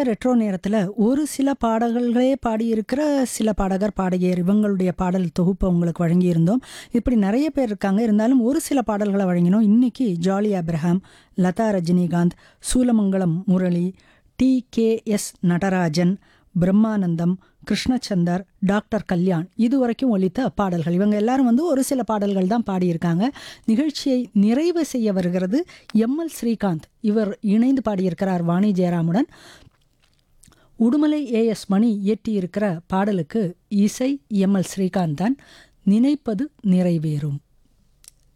retro நேரத்தில் ஒரு சில பாடல்களே பாடியிருக்கிற சில பாடகர் பாடகியர் இவங்களுடைய பாடல் தொகுப்பை உங்களுக்கு வழங்கியிருந்தோம் இப்படி நிறைய பேர் இருக்காங்க இருந்தாலும் ஒரு சில பாடல்களை வழங்கினோம் இன்னைக்கு ஜாலி அப்ரஹாம் லதா ரஜினிகாந்த் சூலமங்கலம் முரளி டி கே எஸ் நடராஜன் பிரம்மானந்தம் கிருஷ்ணச்சந்தர் டாக்டர் கல்யாண் இது வரைக்கும் ஒலித்த பாடல்கள் இவங்க எல்லாரும் வந்து ஒரு சில பாடல்கள் தான் பாடியிருக்காங்க நிகழ்ச்சியை நிறைவு செய்ய வருகிறது எம்எல் ஸ்ரீகாந்த் இவர் இணைந்து பாடியிருக்கிறார் வாணி ஜெயராமுடன் உடுமலை ஏஎஸ் மணி இயற்றியிருக்கிற பாடலுக்கு இசை எம்எல் ஸ்ரீகாந்த் தான் நினைப்பது நிறைவேறும்